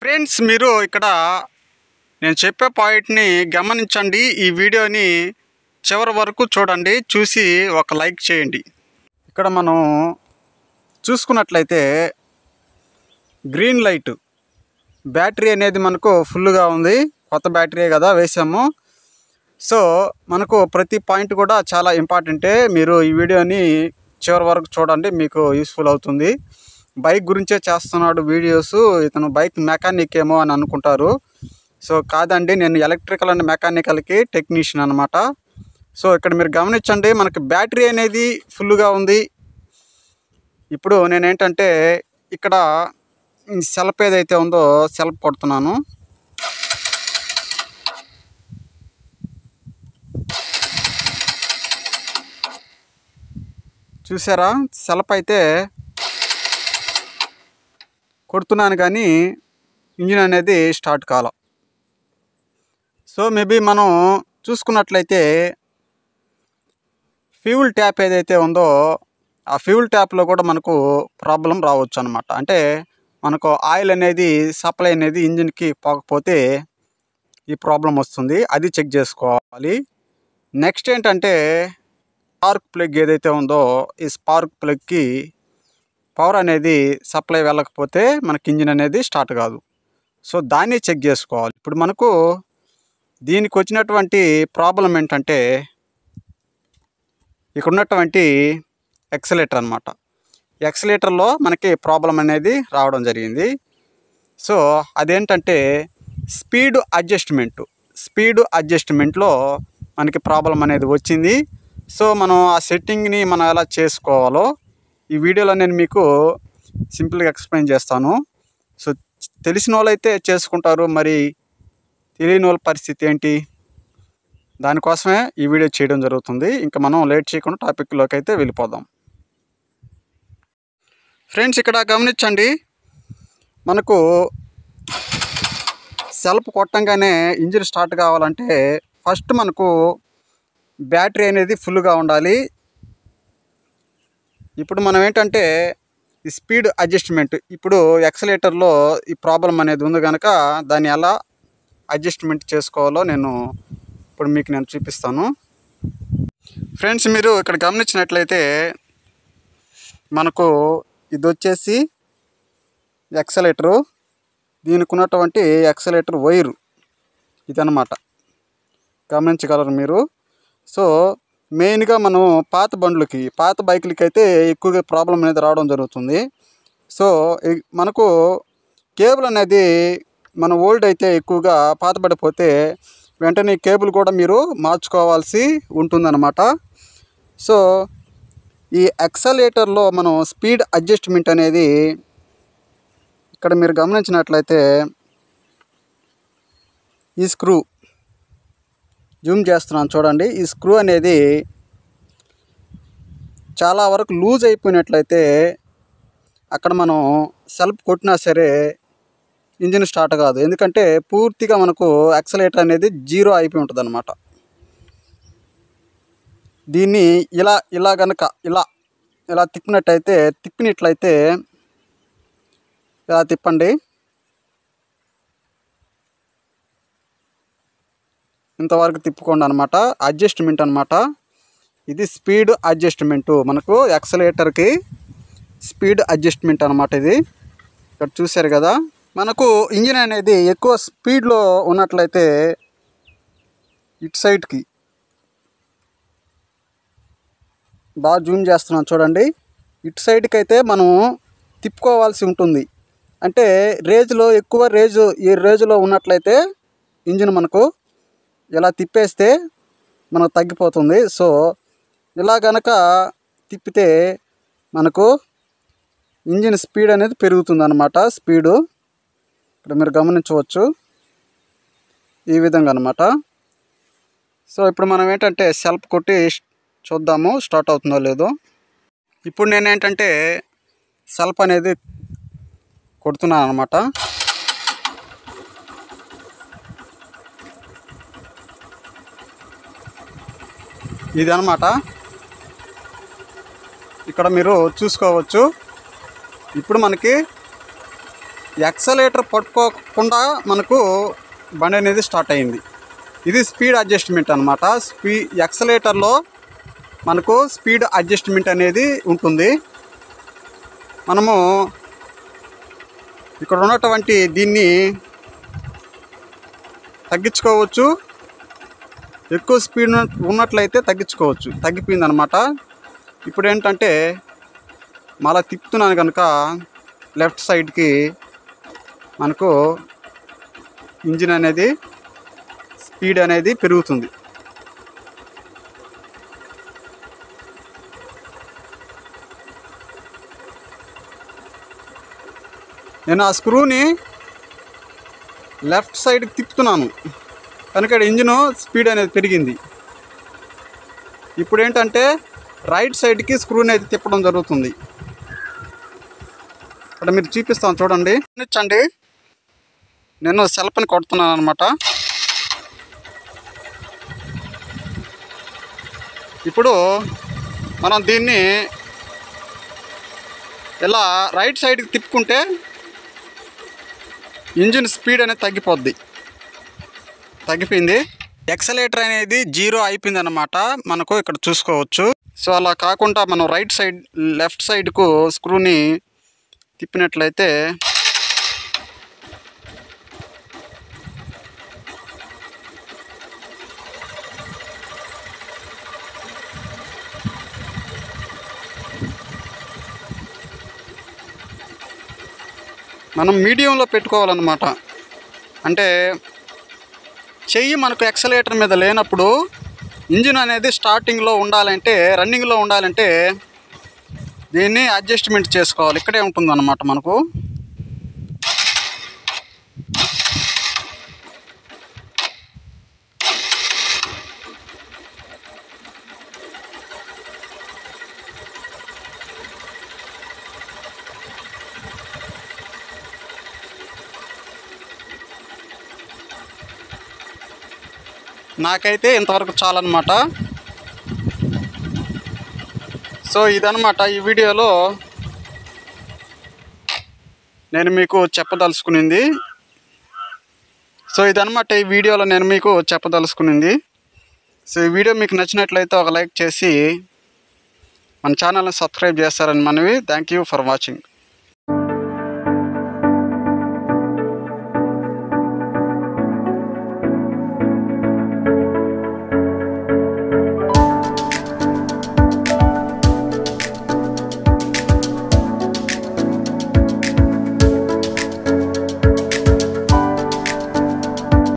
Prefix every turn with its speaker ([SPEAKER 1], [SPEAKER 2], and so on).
[SPEAKER 1] friends మీరు ఇక్కడ నేను చెప్పే పాయింట్ని గమనించండి ఈ వీడియోని చివరి వరకు చూడండి చూసి ఒక లైక్ చేయండి ఇక్కడ మనం చూసుకున్నట్లయితే గ్రీన్ లైట్ బ్యాటరీ అనేది మనకు ఫుల్గా ఉంది కొత్త బ్యాటరీ కదా వేసాము సో మనకు ప్రతి పాయింట్ కూడా చాలా ఇంపార్టెంటే మీరు ఈ వీడియోని చివరి వరకు చూడండి మీకు యూస్ఫుల్ అవుతుంది బైక్ గురించే చేస్తున్నాడు వీడియోస్ ఇతను బైక్ మెకానిక్ ఏమో అని అనుకుంటారు సో కాదండి నేను ఎలక్ట్రికల్ అండ్ మెకానికల్కి టెక్నీషియన్ అనమాట సో ఇక్కడ మీరు గమనించండి మనకి బ్యాటరీ అనేది ఫుల్గా ఉంది ఇప్పుడు నేను ఏంటంటే ఇక్కడ ఈ సెల్ఫ్ ఏదైతే ఉందో సెల్ఫ్ కొడుతున్నాను చూసారా సెల్ఫ్ అయితే కొడుతున్నాను కానీ ఇంజిన్ అనేది స్టార్ట్ కాల సో మేబీ మనం చూసుకున్నట్లయితే ఫ్యూల్ ట్యాప్ ఏదైతే ఉందో ఆ ఫ్యూల్ ట్యాప్లో కూడా మనకు ప్రాబ్లం రావచ్చు అనమాట అంటే మనకు ఆయిల్ అనేది సప్లై అనేది ఇంజిన్కి పోకపోతే ఈ ప్రాబ్లం వస్తుంది అది చెక్ చేసుకోవాలి నెక్స్ట్ ఏంటంటే స్పార్క్ ప్లగ్ ఏదైతే ఉందో ఈ స్పార్క్ ప్లగ్కి పవర్ అనేది సప్లై వెళ్ళకపోతే మనకి ఇంజిన్ అనేది స్టార్ట్ కాదు సో దాన్ని చెక్ చేసుకోవాలి ఇప్పుడు మనకు దీనికి వచ్చినటువంటి ప్రాబ్లం ఏంటంటే ఇక్కడ ఉన్నటువంటి ఎక్సలేటర్ అనమాట ఎక్సలేటర్లో మనకి ప్రాబ్లం అనేది రావడం జరిగింది సో అదేంటంటే స్పీడ్ అడ్జస్ట్మెంట్ స్పీడ్ అడ్జస్ట్మెంట్లో మనకి ప్రాబ్లం అనేది వచ్చింది సో మనం ఆ సెట్టింగ్ని మనం ఎలా చేసుకోవాలో ఈ వీడియోలో నేను మీకు సింపుల్గా ఎక్స్ప్లెయిన్ చేస్తాను సో తెలిసిన వాళ్ళైతే చేసుకుంటారు మరి తెలియని వాళ్ళ పరిస్థితి ఏంటి దానికోసమే ఈ వీడియో చేయడం జరుగుతుంది ఇంకా మనం లేట్ చేయకుండా టాపిక్లోకి అయితే వెళ్ళిపోదాం ఫ్రెండ్స్ ఇక్కడ గమనించండి మనకు సెల్ఫ్ కొట్టంగానే ఇంజిన్ స్టార్ట్ కావాలంటే ఫస్ట్ మనకు బ్యాటరీ అనేది ఫుల్గా ఉండాలి ఇప్పుడు మనం ఏంటంటే ఈ స్పీడ్ అడ్జస్ట్మెంట్ ఇప్పుడు ఎక్సలేటర్లో ఈ ప్రాబ్లం అనేది ఉంది కనుక దాన్ని ఎలా అడ్జస్ట్మెంట్ చేసుకోవాలో నేను ఇప్పుడు మీకు నేను చూపిస్తాను ఫ్రెండ్స్ మీరు ఇక్కడ గమనించినట్లయితే మనకు ఇది వచ్చేసి ఎక్సలేటరు దీనికి ఉన్నటువంటి ఎక్సలేటర్ వైరు ఇదన్నమాట గమనించగలరు మీరు సో మెయిన్గా మనం పాత బండ్లకి పాత బైకులకి అయితే ఎక్కువగా ప్రాబ్లం అనేది రావడం జరుగుతుంది సో ఈ- మనకు కేబుల్ అనేది మన ఓల్డ్ అయితే ఎక్కువగా పాతబడిపోతే వెంటనే కేబుల్ కూడా మీరు మార్చుకోవాల్సి ఉంటుందన్నమాట సో ఈ ఎక్సలేటర్లో మనం స్పీడ్ అడ్జస్ట్మెంట్ అనేది ఇక్కడ మీరు గమనించినట్లయితే ఈ స్క్రూ జూమ్ చేస్తున్నాను చూడండి ఈ స్క్రూ అనేది చాలా వరకు లూజ్ అయిపోయినట్లయితే అక్కడ మనం సెల్ఫ్ కొట్టినా సరే ఇంజిన్ స్టార్ట్ కాదు ఎందుకంటే పూర్తిగా మనకు యాక్సలేటర్ అనేది జీరో అయిపోయి ఉంటుంది అనమాట దీన్ని ఇలా ఇలా గనక ఇలా ఇలా తిప్పినట్టయితే తిప్పినట్లయితే ఇలా తిప్పండి ఇంతవరకు తిప్పుకోండి అనమాట అడ్జస్ట్మెంట్ అనమాట ఇది స్పీడ్ అడ్జస్ట్మెంట్ మనకు ఎక్సలేటర్కి స్పీడ్ అడ్జస్ట్మెంట్ అనమాట ఇది ఇక్కడ చూశారు కదా మనకు ఇంజిన్ అనేది ఎక్కువ స్పీడ్లో ఉన్నట్లయితే ఇటు సైడ్కి బాగా జూమ్ చేస్తున్నాను చూడండి ఇటు సైడ్కి అయితే మనం తిప్పుకోవాల్సి ఉంటుంది అంటే రేజ్లో ఎక్కువ రేజు ఈ రేజులో ఉన్నట్లయితే ఇంజిన్ మనకు ఇలా తిప్పేస్తే మనకు తగ్గిపోతుంది సో ఇలా గనక తిప్పితే మనకు ఇంజిన్ స్పీడ్ అనేది పెరుగుతుంది అనమాట స్పీడు ఇక్కడ మీరు గమనించవచ్చు ఈ విధంగా అనమాట సో ఇప్పుడు మనం ఏంటంటే సెల్ఫ్ కొట్టి చూద్దాము స్టార్ట్ అవుతుందో లేదో ఇప్పుడు నేను ఏంటంటే సెల్ఫ్ అనేది కొడుతున్నాను అనమాట ఇది అనమాట ఇక్కడ మీరు చూసుకోవచ్చు ఇప్పుడు మనకి ఎక్సలేటర్ పట్టుకోకుండా మనకు బండి అనేది స్టార్ట్ అయింది ఇది స్పీడ్ అడ్జస్ట్మెంట్ అనమాట స్పీ ఎక్సలేటర్లో మనకు స్పీడ్ అడ్జస్ట్మెంట్ అనేది ఉంటుంది మనము ఇక్కడ ఉన్నటువంటి దీన్ని తగ్గించుకోవచ్చు ఎక్కువ స్పీడ్ ఉన్న- ఉన్నట్లయితే తగ్గించుకోవచ్చు తగ్గిపోయింది అనమాట ఇప్పుడు ఏంటంటే మళ్ళా తిప్పుతున్నాను కనుక లెఫ్ట్ సైడ్కి మనకు ఇంజిన్ అనేది స్పీడ్ అనేది పెరుగుతుంది నేను ఆ స్క్రూని లెఫ్ట్ సైడ్కి తిప్పుతున్నాను కనుక ఇక్కడ ఇంజిన్ స్పీడ్ అనేది పెరిగింది ఇప్పుడు ఏంటంటే రైట్ సైడ్కి స్క్రూని అయితే తిప్పడం జరుగుతుంది ఇక్కడ మీరు చూపిస్తాను చూడండి ఇచ్చండి నేను సెల్ఫ్ని కొడుతున్నాను అనమాట ఇప్పుడు మనం దీన్ని ఇలా రైట్ సైడ్కి తిప్పుకుంటే ఇంజిన్ స్పీడ్ అనేది తగ్గిపోద్ది తగ్గిపోయింది ఎక్సలేటర్ అనేది జీరో అయిపోయింది అనమాట మనకు ఇక్కడ చూసుకోవచ్చు సో అలా కాకుండా మనం రైట్ సైడ్ లెఫ్ట్ సైడ్కు స్క్రూని తిప్పినట్లయితే మనం మీడియంలో పెట్టుకోవాలన్నమాట అంటే చెయ్యి మనకు ఎక్సలేటర్ మీద లేనప్పుడు ఇంజిన్ అనేది స్టార్టింగ్లో ఉండాలంటే రన్నింగ్లో ఉండాలంటే దీన్ని అడ్జస్ట్మెంట్ చేసుకోవాలి ఇక్కడే ఉంటుందన్నమాట మనకు నాకైతే ఇంతవరకు చాలన్నమాట సో ఇదన్నమాట ఈ వీడియోలో నేను మీకు చెప్పదలుచుకునింది సో ఇదన్నమాట ఈ వీడియోలో నేను మీకు చెప్పదలుచుకునింది సో ఈ వీడియో మీకు నచ్చినట్లయితే ఒక లైక్ చేసి మన ఛానల్ని సబ్స్క్రైబ్ చేస్తారని మనవి థ్యాంక్ యూ ఫర్ వాచింగ్